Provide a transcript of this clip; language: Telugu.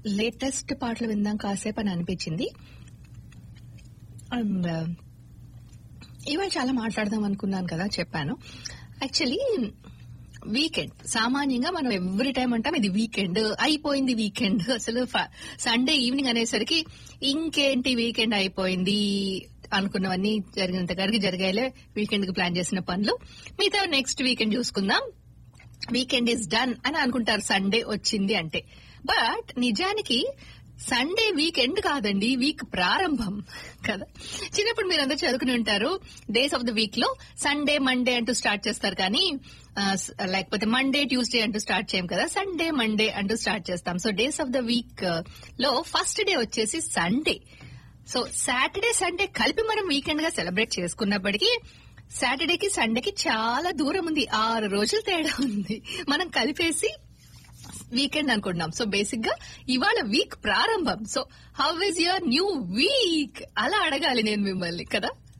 లేటెస్ట్ పాటలు విందాం కాసేపు అని అనిపించింది అండ్ ఇవాళ చాలా మాట్లాడదాం అనుకున్నాను కదా చెప్పాను యాక్చువల్లీ వీకెండ్ సామాన్యంగా మనం ఎవ్రీ టైం అంటాం ఇది వీకెండ్ అయిపోయింది వీకెండ్ అసలు సండే ఈవినింగ్ అనేసరికి ఇంకేంటి వీకెండ్ అయిపోయింది అనుకున్నవన్నీ జరిగినంత గారికి జరిగాయలే వీకెండ్ కి ప్లాన్ చేసిన పనులు మిగతా నెక్స్ట్ వీకెండ్ చూసుకుందాం వీకెండ్ ఇస్ డన్ అని అనుకుంటారు సండే వచ్చింది అంటే బట్ నిజానికి సండే వీకెండ్ కాదండి వీక్ ప్రారంభం కదా చిన్నప్పుడు మీరు అందరూ చదువుకుని ఉంటారు డేస్ ఆఫ్ ద వీక్ లో సండే మండే అంటూ స్టార్ట్ చేస్తారు కానీ ఆ, స- లేకపోతే మండే ట్యూస్డే అంటూ స్టార్ట్ చేయం కదా సండే మండే అంటూ స్టార్ట్ చేస్తాం so days of the week లో ఫస్ట్ డే వచ్చేసి సండే సో సాటర్డే సండే కలిపి మనం వీకెండ్ గా సెలబ్రేట్ చేసుకున్నప్పటికీ సాటర్డేకి సండేకి చాలా దూరం ఉంది ఆరు రోజులు తేడా ఉంది మనం కలిపేసి వీకెండ్ అనుకుంటున్నాం సో బేసిక్ గా ఇవాళ వీక్ ప్రారంభం so how is your new week అలా అడగాలి నేను మిమ్మల్ని కదా